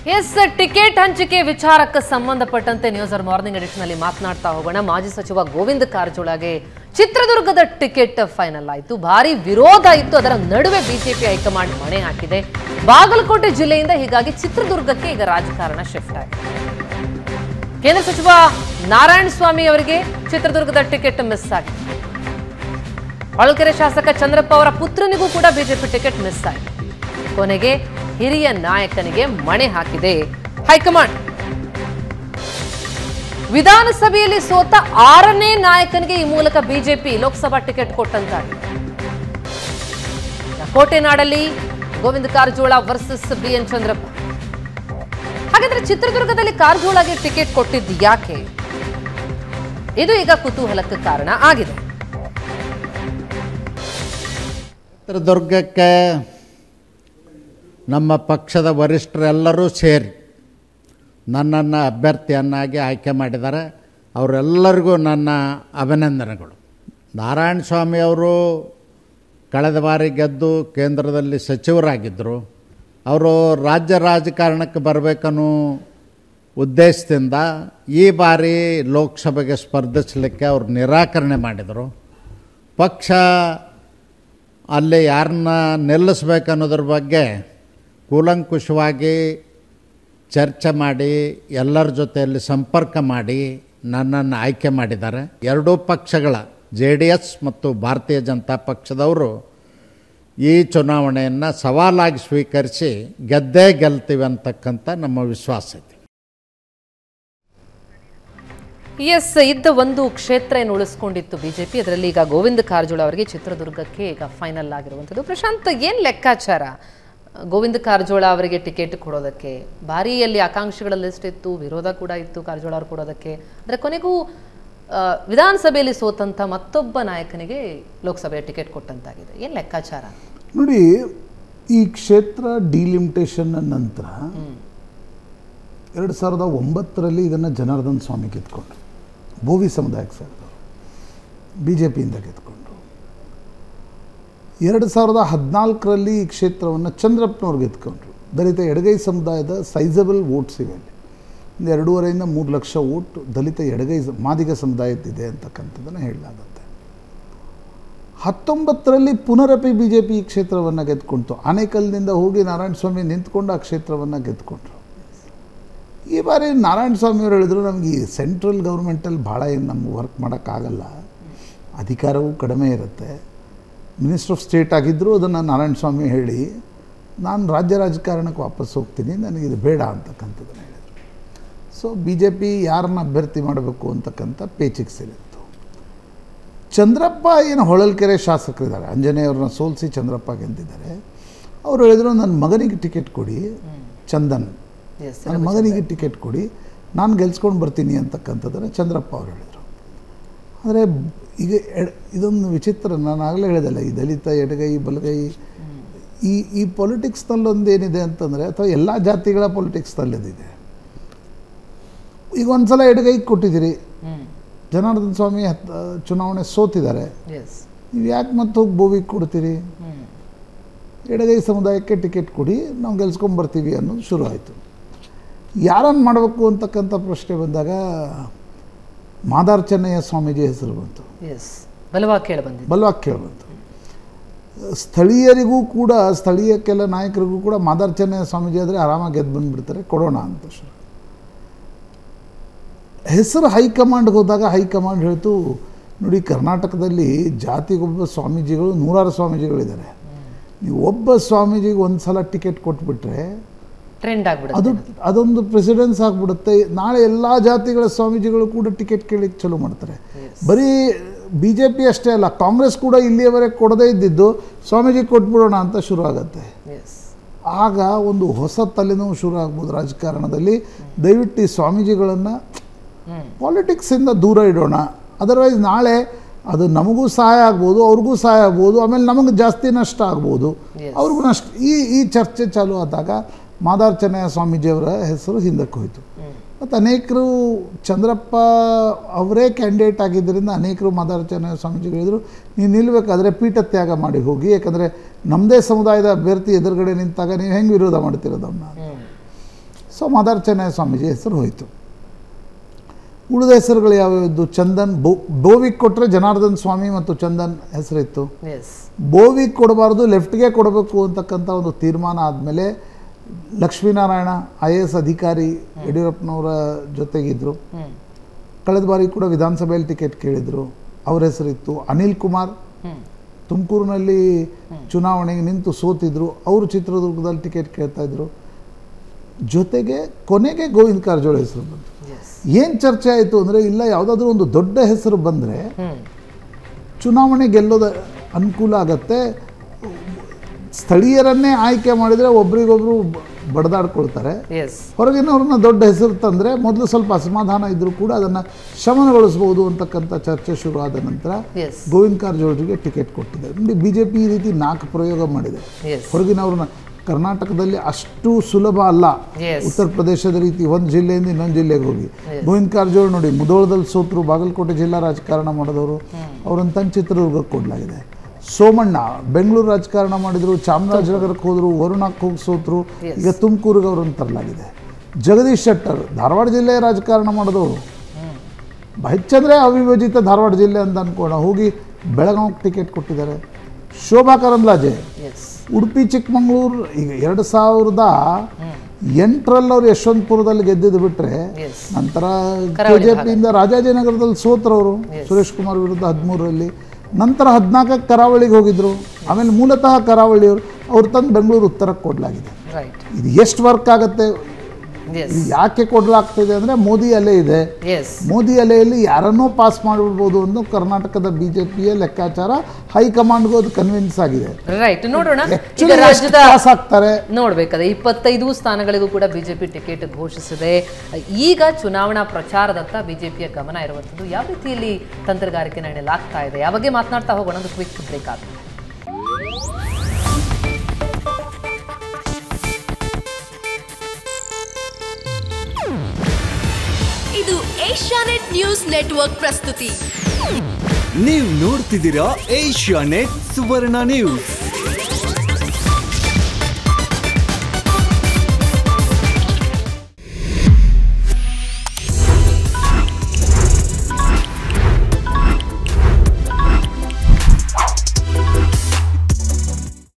S ticket ಹಂಚಿಕೆ ವಿಚಾರಕ್ಕೆ ಸಂಬಂಧಪಟ್ಟಂತೆ ನ್ಯೂಸ್ ಅವರ್ ಮಾರ್ನಿಂಗ್ ಎಡಿಷನ್ ಅಲ್ಲಿ ಮಾತನಾಡ್ತಾ ಹೋಗೋಣ ಮಾಜಿ ಸಚಿವ ಗೋವಿಂದ ಕಾರಜೋಳಗೆ ಚಿತ್ರದುರ್ಗದ ಟಿಕೆಟ್ ಫೈನಲ್ ಆಯಿತು ಭಾರಿ ವಿರೋಧ ಇತ್ತು ಅದರ ನಡುವೆ ಬಿಜೆಪಿ ಹೈಕಮಾಂಡ್ ಮಣೆ ಹಾಕಿದೆ ಬಾಗಲಕೋಟೆ ಜಿಲ್ಲೆಯಿಂದ ಹೀಗಾಗಿ ಚಿತ್ರದುರ್ಗಕ್ಕೆ ಈಗ ರಾಜಕಾರಣ ಶಿಫ್ಟ್ ಆಗಿದೆ ಕೇಂದ್ರ ಸಚಿವ ನಾರಾಯಣ ಸ್ವಾಮಿ ಅವರಿಗೆ ಚಿತ್ರದುರ್ಗದ ಟಿಕೆಟ್ ಮಿಸ್ ಆಗಿದೆ ಹೊಳಲ್ಕೆರೆ ಶಾಸಕ ಚಂದ್ರಪ್ಪ ಅವರ ಪುತ್ರನಿಗೂ ಕೂಡ ಬಿಜೆಪಿ ಟಿಕೆಟ್ ಮಿಸ್ ಆಯಿತು ಕೊನೆಗೆ ಹಿರಿಯ ನಾಯಕನಿಗೆ ಮಣೆ ಹಾಕಿದೆ ಹೈಕಮಾಂಡ್ ವಿಧಾನಸಭೆಯಲ್ಲಿ ಸೋತ ಆರನೇ ನಾಯಕನಿಗೆ ಈ ಮೂಲಕ ಬಿಜೆಪಿ ಲೋಕಸಭಾ ಟಿಕೆಟ್ ಕೊಟ್ಟಂತಾಗಿದೆ ಕೋಟೆನಾಡಲ್ಲಿ Govind Karjol versus B N Chandrappa ಹಾಗಾದ್ರೆ ಚಿತ್ರದುರ್ಗದಲ್ಲಿ ಕಾರಜೋಳಗೆ ಟಿಕೆಟ್ ಕೊಟ್ಟಿದ್ದು ಯಾಕೆ ಇದು ಈಗ ಕುತೂಹಲಕ್ಕೆ ಕಾರಣ ಆಗಿದೆ ಚಿತ್ರದುರ್ಗಕ್ಕೆ ನಮ್ಮ ಪಕ್ಷದ ವರಿಷ್ಠರೆಲ್ಲರೂ ಸೇರಿ ನನ್ನನ್ನು ಅಭ್ಯರ್ಥಿಯನ್ನಾಗಿ ಆಯ್ಕೆ ಮಾಡಿದ್ದಾರೆ ಅವರೆಲ್ಲರಿಗೂ ನನ್ನ ಅಭಿನಂದನೆಗಳು ನಾರಾಯಣ ಸ್ವಾಮಿ ಅವರು ಕಳೆದ ಬಾರಿ ಗೆದ್ದು ಕೇಂದ್ರದಲ್ಲಿ ಸಚಿವರಾಗಿದ್ದರು ಅವರು ರಾಜ್ಯ ರಾಜಕಾರಣಕ್ಕೆ ಬರಬೇಕನ್ನೋ ಉದ್ದೇಶದಿಂದ ಈ ಬಾರಿ ಲೋಕಸಭೆಗೆ ಸ್ಪರ್ಧಿಸಲಿಕ್ಕೆ ಅವರು ನಿರಾಕರಣೆ ಮಾಡಿದರು ಪಕ್ಷ ಅಲ್ಲಿ ಯಾರನ್ನ ನಿಲ್ಲಿಸ್ಬೇಕನ್ನೋದ್ರ ಬಗ್ಗೆ ಕೂಲಂಕುಷವಾಗಿ ಚರ್ಚೆ ಮಾಡಿ ಎಲ್ಲರ ಜೊತೆಯಲ್ಲಿ ಸಂಪರ್ಕ ಮಾಡಿ ನನ್ನನ್ನು ಆಯ್ಕೆ ಮಾಡಿದ್ದಾರೆ ಎರಡೂ ಪಕ್ಷಗಳ ಜೆ ಡಿ ಎಸ್ ಮತ್ತು ಭಾರತೀಯ ಜನತಾ ಪಕ್ಷದವರು ಈ ಚುನಾವಣೆಯನ್ನು ಸವಾಲಾಗಿ ಸ್ವೀಕರಿಸಿ ಗೆದ್ದೇ ಗೆಲ್ತೀವಿ ಅಂತಕ್ಕಂಥ ನಮ್ಮ ವಿಶ್ವಾಸ ಐತಿ ಎಸ್ ಇದ್ದ ಒಂದು ಕ್ಷೇತ್ರ ಏನು ಉಳಿಸ್ಕೊಂಡಿತ್ತು ಬಿಜೆಪಿ ಅದರಲ್ಲಿ ಈಗ ಗೋವಿಂದ ಕಾರಜೋಳ ಅವರಿಗೆ ಚಿತ್ರದುರ್ಗಕ್ಕೆ ಈಗ ಫೈನಲ್ ಆಗಿರುವಂಥದ್ದು ಪ್ರಶಾಂತ್ ಏನು ಲೆಕ್ಕಾಚಾರ ಗೋವಿಂದ ಕಾರಜೋಳ ಅವರಿಗೆ ಟಿಕೆಟ್ ಕೊಡೋದಕ್ಕೆ ಭಾರಿ ಅಲ್ಲಿ ಆಕಾಂಕ್ಷಿಗಳ ಲಿಸ್ಟ್ ಇತ್ತು ವಿರೋಧ ಕೂಡ ಇತ್ತು ಕಾರಜೋಳ ಅವರು ಕೊಡೋದಕ್ಕೆ ಅಂದರೆ ಕೊನೆಗೂ ಆ, ವಿಧಾನಸಭೆಯಲ್ಲಿ ಸೋತಂಥ ಮತ್ತೊಬ್ಬ ನಾಯಕನಿಗೆ ಲೋಕಸಭೆಯ ಟಿಕೆಟ್ ಕೊಟ್ಟಂತಾಗಿದೆ ಏನು ಲೆಕ್ಕಾಚಾರ ನೋಡಿ ಈ ಕ್ಷೇತ್ರ ಡಿಲಿಮಿಟೇಷನ್ ನಂತರ ಎರಡು ಸಾವಿರದ ಒಂಬತ್ತರಲ್ಲಿ ಇದನ್ನು ಜನಾರ್ದನ್ ಸ್ವಾಮಿ ಗೆದ್ಕೊಂಡ್ರು ಬೋವಿ ಸಮುದಾಯಕ್ಕೆ ಸೇರಿದವರು ಬಿ ಜೆ ಪಿಯಿಂದ ಗೆದ್ಕೊಂಡ್ರು ಎರಡು ಸಾವಿರದ ಹದಿನಾಲ್ಕರಲ್ಲಿ ಈ ಕ್ಷೇತ್ರವನ್ನು ಚಂದ್ರಪ್ಪನವ್ರು ಗೆದ್ಕೊಂಡ್ರು ದಲಿತ ಎಡಗೈ ಸಮುದಾಯದ ಸೈಜಬಲ್ ವೋಟ್ಸ್ ಇವೆ ಅಲ್ಲಿ ಒಂದು ಎರಡೂವರೆಯಿಂದ ಮೂರು ಲಕ್ಷ ವೋಟ್ ದಲಿತ ಎಡಗೈ ಸ- ಮಾದಿಗ ಸಮುದಾಯದ್ದಿದೆ ಅಂತಕ್ಕಂಥದ್ದನ್ನು ಹೇಳಲಾಗುತ್ತೆ ಹತ್ತೊಂಬತ್ತರಲ್ಲಿ ಪುನರಪಿ ಬಿ ಜೆ ಪಿ ಈ ಕ್ಷೇತ್ರವನ್ನು ಗೆದ್ಕೊಂತು ಆನೇಕಲ್ನಿಂದ ಹೋಗಿ ನಾರಾಯಣ ಸ್ವಾಮಿ ನಿಂತ್ಕೊಂಡು ಆ ಕ್ಷೇತ್ರವನ್ನು ಗೆದ್ಕೊಂಡ್ರು ಈ ಬಾರಿ ನಾರಾಯಣ ಸ್ವಾಮಿಯವರು ಹೇಳಿದ್ರು ನಮಗೆ ಈ ಸೆಂಟ್ರಲ್ ಗೌರ್ಮೆಂಟಲ್ಲಿ ಭಾಳ ಏನು ನಮ್ಗೆ ವರ್ಕ್ ಮಾಡೋಕ್ಕಾಗಲ್ಲ ಅಧಿಕಾರವೂ ಕಡಿಮೆ ಇರುತ್ತೆ ಮಿನಿಸ್ಟರ್ ಆಫ್ ಸ್ಟೇಟ್ ಆಗಿದ್ದರೂ ಅದನ್ನು ನಾರಾಯಣ ಸ್ವಾಮಿ ಹೇಳಿ ನಾನು ರಾಜ್ಯ ರಾಜಕಾರಣಕ್ಕೆ ವಾಪಸ್ ಹೋಗ್ತೀನಿ ನನಗೆ ಇದು ಬೇಡ ಅಂತಕ್ಕಂಥದ್ದನ್ನು ಹೇಳಿದರು ಸೊ ಬಿ ಜೆ ಪಿ ಯಾರನ್ನ ಅಭ್ಯರ್ಥಿ ಮಾಡಬೇಕು ಅಂತಕ್ಕಂಥ ಪೇಚಿಗೆ ಸೇರಿತ್ತು ಚಂದ್ರಪ್ಪ ಏನು ಹೊಳಲ್ಕೆರೆ ಶಾಸಕರಿದ್ದಾರೆ ಆಂಜನೇಯವ್ರನ್ನ ಸೋಲಿಸಿ ಚಂದ್ರಪ್ಪ ಗೆದ್ದಿದ್ದಾರೆ ಅವರು ಹೇಳಿದ್ರು ನನ್ನ ಮಗನಿಗೆ ಟಿಕೆಟ್ ಕೊಡಿ ಚಂದನ್ ಎಸ್ ನನ್ನ ಮಗನಿಗೆ ಟಿಕೆಟ್ ಕೊಡಿ ನಾನು ಗೆಲ್ಸ್ಕೊಂಡು ಬರ್ತೀನಿ ಅಂತಕ್ಕಂಥದ್ದನ್ನು ಚಂದ್ರಪ್ಪ ಅವರು ಹೇಳಿದರು ಆದರೆ ಈಗ ಎಡ್- ಇದೊಂದು ವಿಚಿತ್ರ ನಾನು ಆಗಲೇ ಹೇಳಿದಲ್ಲ ಈ ದಲಿತ ಎಡಗೈ ಬಲಗೈ ಈ ಈ ಪೊಲಿಟಿಕ್ಸ್ನಲ್ಲೊಂದು ಏನಿದೆ ಅಂತಂದರೆ ಅಥವಾ ಎಲ್ಲ ಜಾತಿಗಳ ಪೊಲಿಟಿಕ್ಸ್ನಲ್ಲಿದೆ ಈಗ ಒಂದ್ಸಲ ಎಡಗೈ ಕೊಟ್ಟಿದ್ದೀರಿ ಜನಾರ್ದನ್ ಸ್ವಾಮಿ ಹತ್ ಚುನಾವಣೆ ಸೋತಿದ್ದಾರೆ ಎಸ್ ನೀವು ಯಾಕೆ ಮತ್ತೆ ಹೋಗಿ ಬೋವಿಗೆ ಕೊಡ್ತೀರಿ ಎಡಗೈ ಸಮುದಾಯಕ್ಕೆ ಟಿಕೆಟ್ ಕೊಡಿ ನಾವು ಗೆಲ್ಸ್ಕೊಂಬರ್ತೀವಿ ಅನ್ನೋದು ಶುರು ಆಯಿತು ಯಾರನ್ನು ಮಾಡಬೇಕು ಅಂತಕ್ಕಂಥ ಪ್ರಶ್ನೆ ಬಂದಾಗ ಮಾದಾರ್ ಚೆನ್ನಯ್ಯ ಸ್ವಾಮೀಜಿ ಹೆಸರು ಬಂತು ಎಸ್ ಬಲವಾಗಿ ಕೇಳಿ ಬಂದಿದೆ ಬಲವಾಗಿ ಕೇಳಿ ಬಂತು ಸ್ಥಳೀಯರಿಗೂ ಕೂಡ ಸ್ಥಳೀಯ ಕೆಲ ನಾಯಕರಿಗೂ ಕೂಡ ಮಾದಾರ್ ಚೆನ್ನಯ್ಯ ಸ್ವಾಮೀಜಿ ಆದರೆ ಆರಾಮಾಗಿ ಗೆದ್ದು ಬಂದುಬಿಡ್ತಾರೆ ಕೊಡೋಣ ಅಂತ ಶುರು ಹೆಸರು ಹೈಕಮಾಂಡ್ಗೆ ಹೋದಾಗ ಹೈಕಮಾಂಡ್ ಹೇಳ್ತು ನೋಡಿ ಕರ್ನಾಟಕದಲ್ಲಿ ಜಾತಿಗೊಬ್ಬ ಸ್ವಾಮೀಜಿಗಳು ನೂರಾರು ಸ್ವಾಮೀಜಿಗಳಿದ್ದಾರೆ ನೀವು ಒಬ್ಬ ಸ್ವಾಮೀಜಿಗೆ ಒಂದು ಸಲ ಟಿಕೆಟ್ ಕೊಟ್ಬಿಟ್ರೆ ಟ್ರೆಂಡ್ ಅದು ಆಗ್ಬಿಡುತ್ತೆ ಅದೊಂದು ಪ್ರೆಸಿಡೆನ್ಸ್ ಆಗಿಬಿಡುತ್ತೆ ನಾಳೆ ಎಲ್ಲ ಜಾತಿಗಳ ಸ್ವಾಮೀಜಿಗಳು ಕೂಡ ಟಿಕೆಟ್ ಕೇಳಿಕ್ಕೆ ಚಲೋ ಮಾಡ್ತಾರೆ ಬರೀ ಬಿ ಜೆ ಪಿ ಅಷ್ಟೇ ಅಲ್ಲ ಕಾಂಗ್ರೆಸ್ ಕೂಡ ಇಲ್ಲಿಯವರೆಗೆ ಕೊಡದೇ ಇದ್ದಿದ್ದು ಸ್ವಾಮೀಜಿ ಕೊಟ್ಬಿಡೋಣ ಅಂತ ಶುರು ಆಗುತ್ತೆ ಎಸ್ ಆಗ ಒಂದು ಹೊಸ ತಲೆನೋವು ಶುರು ಆಗ್ಬೋದು ರಾಜಕಾರಣದಲ್ಲಿ ದಯವಿಟ್ಟು ಈ ಸ್ವಾಮೀಜಿಗಳನ್ನು ಪಾಲಿಟಿಕ್ಸಿಂದ ದೂರ ಇಡೋಣ ಅದರ್ವೈಸ್ ನಾಳೆ ಅದು ನಮಗೂ ಸಹಾಯ ಆಗ್ಬೋದು ಅವ್ರಿಗೂ ಸಹಾಯ ಆಗ್ಬೋದು ಆಮೇಲೆ ನಮಗೆ ಜಾಸ್ತಿ ನಷ್ಟ ಆಗ್ಬೋದು Yes. ಅವ್ರಿಗೂ ನಷ್ಟ ಈ ಈ ಚರ್ಚೆ ಚಾಲು ಆದಾಗ ಮಾದಾರ್ ಚೆನ್ನಯ್ಯ ಸ್ವಾಮೀಜಿಯವರ ಹೆಸರು ಹಿಂದಕ್ಕೆ ಹೋಯಿತು ಮತ್ತು ಅನೇಕರು ಚಂದ್ರಪ್ಪ ಅವರೇ ಕ್ಯಾಂಡಿಡೇಟ್ ಆಗಿದ್ದರಿಂದ ಅನೇಕರು ಮಾದಾರ ಚೆನ್ನಯ್ಯ ಸ್ವಾಮೀಜಿಗಳು ಹೇಳಿದರು ನೀವು ನಿಲ್ಲಬೇಕಾದ್ರೆ ಪೀಠ ತ್ಯಾಗ ಮಾಡಿ ಹೋಗಿ ಯಾಕಂದರೆ ನಮ್ಮದೇ ಸಮುದಾಯದ ಅಭ್ಯರ್ಥಿ ಎದುರುಗಡೆ ನಿಂತಾಗ ನೀವು ಹೆಂಗೆ ವಿರೋಧ ಮಾಡ್ತಿರೋದು ಅವನ್ನ ಸೊ ಮಾದಾರ್ಚನ ಸ್ವಾಮೀಜಿ ಹೆಸರು ಹೋಯಿತು ಉಳಿದ ಹೆಸರುಗಳು ಯಾವ್ಯಾವುದು ಚಂದನ್ ಬೋ ಬೋವಿಗೆ ಕೊಟ್ಟರೆ ಜನಾರ್ದನ್ ಸ್ವಾಮಿ ಮತ್ತು ಚಂದನ್ ಹೆಸರಿತ್ತು ಎಸ್ ಬೋವಿಗೆ ಕೊಡಬಾರ್ದು ಲೆಫ್ಟ್ಗೆ ಕೊಡಬೇಕು ಅಂತಕ್ಕಂಥ ಒಂದು ತೀರ್ಮಾನ ಆದಮೇಲೆ ಲಕ್ಷ್ಮೀನಾರಾಯಣ ಐ ಎ ಎಸ್ ಅಧಿಕಾರಿ ಯಡಿಯೂರಪ್ಪನವರ ಜೊತೆಗಿದ್ದರು ಹ್ಮ್ ಕಳೆದ ಬಾರಿ ಕೂಡ ವಿಧಾನಸಭೆಯಲ್ಲಿ ಟಿಕೆಟ್ ಕೇಳಿದರು ಅವ್ರ ಹೆಸರಿತ್ತು ಅನಿಲ್ ಕುಮಾರ್ ಹ್ಮ್ ತುಮಕೂರಿನಲ್ಲಿ ಚುನಾವಣೆಗೆ ನಿಂತು ಸೋತಿದ್ರು ಅವರು ಚಿತ್ರದುರ್ಗದಲ್ಲಿ ಟಿಕೆಟ್ ಕೇಳ್ತಾ ಇದ್ರು ಜೊತೆಗೆ ಕೊನೆಗೆ ಗೋವಿಂದ ಕಾರಜೋಳ ಹೆಸರು ಬಂತು ಎಸ್ ಏನು ಚರ್ಚೆ ಆಯಿತು ಅಂದರೆ ಇಲ್ಲ ಯಾವುದಾದ್ರೂ ಒಂದು ದೊಡ್ಡ ಹೆಸರು ಬಂದರೆ ಹ್ಮ್ ಚುನಾವಣೆ ಗೆಲ್ಲೋದ ಅನುಕೂಲ ಆಗತ್ತೆ ಸ್ಥಳೀಯರನ್ನೇ ಆಯ್ಕೆ ಮಾಡಿದರೆ ಒಬ್ರಿಗೊಬ್ರು ಬ- ಬಡ್ದಾಡ್ಕೊಳ್ತಾರೆ ಎಸ್ ಹೊರಗಿನವ್ರನ್ನ ದೊಡ್ಡ ಹೆಸರು ತಂದರೆ ಮೊದಲು ಸ್ವಲ್ಪ ಅಸಮಾಧಾನ ಇದ್ದರೂ ಕೂಡ ಅದನ್ನು ಶಮನಗೊಳಿಸ್ಬೋದು ಅಂತಕ್ಕಂಥ ಚರ್ಚೆ ಶುರು ಆದ ನಂತರ ಎಸ್ ಗೋವಿಂದ ಕಾರಜೋಳರಿಗೆ ಟಿಕೆಟ್ ಕೊಟ್ಟಿದೆ ನೋಡಿ ಬಿ ಜೆ ಪಿ ಈ ರೀತಿ ನಾಲ್ಕು ಪ್ರಯೋಗ ಮಾಡಿದೆ ಎಸ್ ಹೊರಗಿನವ್ರನ್ನ ಕರ್ನಾಟಕದಲ್ಲಿ ಅಷ್ಟು ಸುಲಭ ಅಲ್ಲ Yes. ಉತ್ತರ ಪ್ರದೇಶದ ರೀತಿ ಒಂದು ಜಿಲ್ಲೆಯಿಂದ ಇನ್ನೊಂದು ಜಿಲ್ಲೆಗೆ ಹೋಗಿ ಗೋವಿಂದ ಕಾರಜೋಳ ನೋಡಿ ಮುಧೋಳದಲ್ಲಿ ಸೋತರು ಬಾಗಲಕೋಟೆ ಜಿಲ್ಲಾ ರಾಜಕಾರಣ ಮಾಡಿದವರು ಅವ್ರನ್ನ ತಂದು ಚಿತ್ರದುರ್ಗಕ್ಕೆ ಕೊಡಲಾಗಿದೆ ಸೋಮಣ್ಣ ಬೆಂಗಳೂರು ರಾಜಕಾರಣ ಮಾಡಿದರು ಚಾಮರಾಜನಗರಕ್ಕೆ ಹೋದರು ವರುಣಕ್ಕೆ ಹೋಗಿ ಸೋತರು ಈಗ ತುಮಕೂರಿಗೆ ಅವ್ರನ್ನ ತರಲಾಗಿದೆ ಜಗದೀಶ್ ಶೆಟ್ಟರ್ ಧಾರವಾಡ ಜಿಲ್ಲೆಯ ರಾಜಕಾರಣ ಮಾಡಿದವರು ಹೆಚ್ಚಂದರೆ ಅವಿಭಜಿತ ಧಾರವಾಡ ಜಿಲ್ಲೆ ಅಂತ ಅನ್ಕೋಣ ಹೋಗಿ ಬೆಳಗಾವಿಗೆ ಟಿಕೆಟ್ ಕೊಟ್ಟಿದ್ದಾರೆ ಶೋಭಾ ಕರಂದ್ಲಾಜೆ ಎಸ್ ಉಡುಪಿ ಚಿಕ್ಕಮಂಗ್ಳೂರು ಈಗ ಎರಡು ಸಾವಿರದ ಎಂಟರಲ್ಲಿ ಅವ್ರು ಯಶವಂತಪುರದಲ್ಲಿ ಗೆದ್ದಿದ್ದು ಬಿಟ್ಟರೆ ಎಸ್ ನಂತರ ಕೆ ಕರಾವಳಿ ಜೆ ಪಿಯಿಂದ ರಾಜಾಜಿನಗರದಲ್ಲಿ ಸೋತ್ರವರು ಸುರೇಶ್ ಕುಮಾರ್ ವಿರುದ್ಧ ಹದಿಮೂರರಲ್ಲಿ ನಂತರ ಹದಿನಾಲ್ಕಕ್ಕೆ ಕರಾವಳಿಗೆ ಹೋಗಿದ್ರು ಆಮೇಲೆ ಮೂಲತಃ ಕರಾವಳಿಯವರು ಅವ್ರು ತಂದು ಬೆಂಗಳೂರು ಉತ್ತರಕ್ಕೆ ಕೊಡಲಾಗಿದೆ ರೈಟ್ ಇದು ಎಷ್ಟು ವರ್ಕ್ ಆಗುತ್ತೆ ಎಸ್ ಇದು ಯಾಕೆ ಕೊಡಲಾಗ್ತಿದೆ ಅಂದರೆ ಮೋದಿ ಅಲೆ ಇದೆ ಎಸ್ ಮೋದಿ ಅಲೆಯಲ್ಲಿ ಯಾರನ್ನೋ ಪಾಸ್ ಮಾಡಿಬಿಡ್ಬೋದು ಅನ್ನೋ ಕರ್ನಾಟಕದ ಬಿ ಜೆ ಪಿಯ ಲೆಕ್ಕಾಚಾರ ಹೈಕಮಾಂಡ್ಗೂ ಅದು ಕನ್ವಿನ್ಸ್ ಆಗಿದೆ ರೈಟ್ ನೋಡೋಣ ಈಗ ಆಕ್ಚುಲಿ ರಾಜ್ಯದ ಪಾಸ್ ಆಗ್ತಾರೆ ನೋಡ್ಬೇಕಾದ್ರೆ ಇಪ್ಪತ್ತೈದು ಸ್ಥಾನಗಳಿಗೂ ಕೂಡ ಬಿಜೆಪಿ ಟಿಕೆಟ್ ಘೋಷಿಸಿದೆ ಈಗ ಚುನಾವಣಾ ಪ್ರಚಾರದತ್ತ ಬಿಜೆಪಿಯ ಗಮನ ಇರುವಂಥದ್ದು ಯಾವ ರೀತಿಯಲ್ಲಿ ತಂತ್ರಗಾರಿಕೆ ನಡೆಯಲಾಗ್ತಾ ಇದೆ ಆ ಬಗ್ಗೆ ಮಾತನಾಡ್ತಾ ಹೋಗೋಣ ಒಂದು ಕ್ವಿಕ್ ಬ್ರೇಕ್ ಆಗುತ್ತೆ ಇದು ಏಷ್ಯಾನೆಟ್ ನ್ಯೂಸ್ ನೆಟ್ವರ್ಕ್ ಪ್ರಸ್ತುತಿ ನೀವು ನೋಡ್ತಿದ್ದೀರಾ ಏಷ್ಯಾ ನೆಟ್ ಸುವರ್ಣ ನ್ಯೂಸ್